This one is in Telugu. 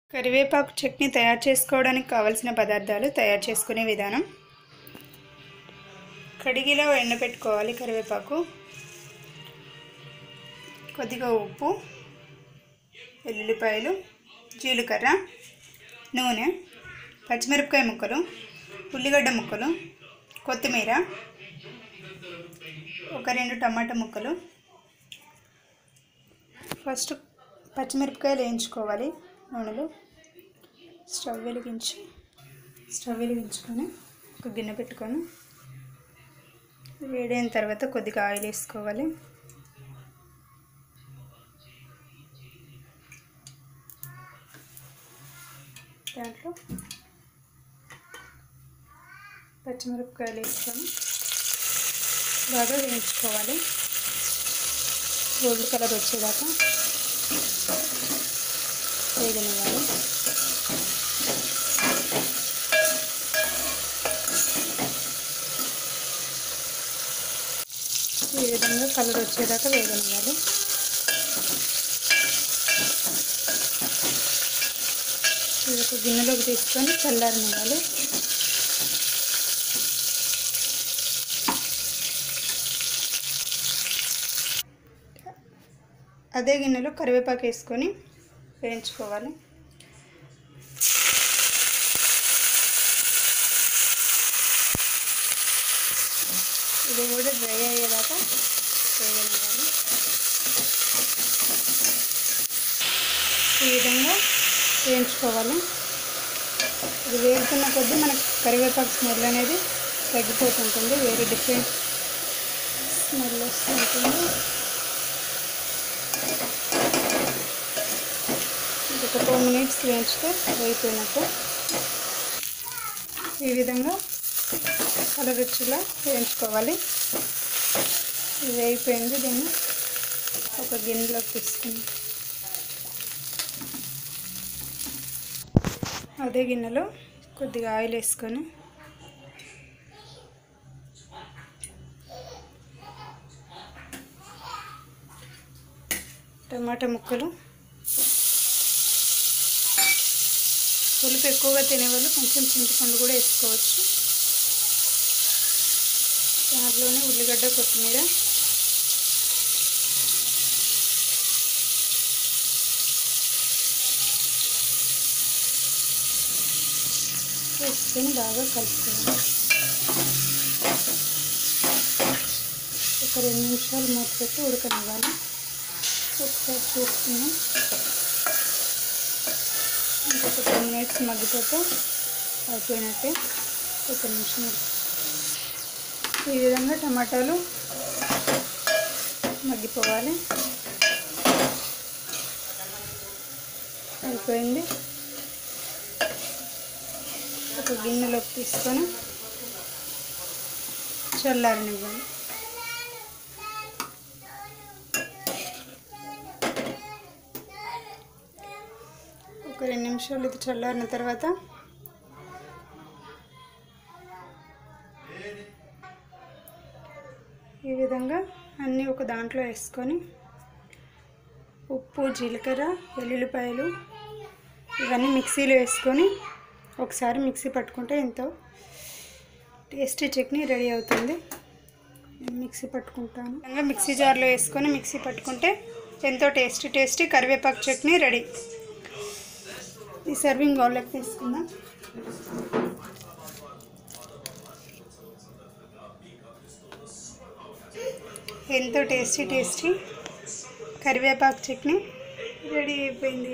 కరివేపాకు చట్నీ తయారు చేసుకోవడానికి కావలసిన పదార్థాలు తయారు చేసుకునే విధానం కడిగిలో ఎండబెట్టుకోవాలి కరివేపాకు కొద్దిగా ఉప్పు వెల్లుల్లిపాయలు జీలకర్ర నూనె పచ్చిమిరపకాయ ముక్కలు ఉల్లిగడ్డ ముక్కలు కొత్తిమీర ఒక రెండు టమాటా ముక్కలు ఫస్ట్ పచ్చిమిరపకాయలు వేయించుకోవాలి నూనెలో స్టవ్ వెలిగించి స్టవ్ వెలిగించుకొని ఒక గిన్నె పెట్టుకొని వేడైన తర్వాత కొద్దిగా ఆయిల్ వేసుకోవాలి దాంట్లో పచ్చిమిరపకాయలు వేసుకొని బాగా వేయించుకోవాలి గోల్డ్ కలర్ వచ్చేదాకా వేగనివ్వాలి ఈ విధంగా కలర్ వచ్చేదాకా వేగనివ్వాలి ఇది ఒక గిన్నెలోకి తీసుకొని చల్లారనివ్వాలి అదే గిన్నెలో కరివేపాకు వేసుకొని వేయించుకోవాలి ఇది కూడా డ్రై అయ్యేదాకా వేయనివ్వాలి ఈ విధంగా వేయించుకోవాలి ఇది వేగుతున్న కొద్దీ మనకు కరివేపాకు స్మెల్ అనేది తగ్గిపోతుంటుంది వేరే డిఫరెంట్ స్మెల్ వస్తుంటుంది ఒక టూ మినిట్స్ వేయించితే అయిపోయినట్టు ఈ విధంగా కలర్ వచ్చేలా వేయించుకోవాలి ఇది అయిపోయింది దీన్ని ఒక గిన్నెలోకి తీసుకుని అదే గిన్నెలో కొద్దిగా ఆయిల్ వేసుకొని టమాటా ముక్కలు పులుపు ఎక్కువగా తినేవాళ్ళు కొంచెం చింతపండు కూడా వేసుకోవచ్చు దాంట్లోనే ఉల్లిగడ్డ కొత్తిమీర వేసుకొని బాగా కలుపుకోవాలి ఒక రెండు నిమిషాలు మూత పెట్టి ఉడకనివ్వాలి ఒకసారి చూసుకున్నాం ఇంకొక టూ మినిట్స్ మగ్గిపోతే అయిపోయినట్టే ఒక నిమిషం ఉడక- ఈ విధంగా టమాటాలు మగ్గిపోవాలి అయిపోయింది ఒక గిన్నెలోకి తీసుకొని చల్లారనివ్వాలి ఒక రెండు నిమిషాలు ఇది చల్లారిన తర్వాత ఈ విధంగా అన్నీ ఒక దాంట్లో వేసుకొని ఉప్పు జీలకర్ర వెల్లుల్లిపాయలు ఇవన్నీ మిక్సీలో వేసుకొని ఒకసారి మిక్సీ పట్టుకుంటే ఎంతో టేస్టీ చట్నీ రెడీ అవుతుంది నేను మిక్సీ పట్టుకుంటాను విధంగా మిక్సీ జార్లో వేసుకొని మిక్సీ పట్టుకుంటే ఎంతో టేస్టీ టేస్టీ కరివేపాకు చట్నీ రెడీ ఈ సర్వింగ్ బౌల్లోకి తీసుకుందాం ఎంతో టేస్టీ టేస్టీ కరివేపాకు చట్నీ రెడీ అయిపోయింది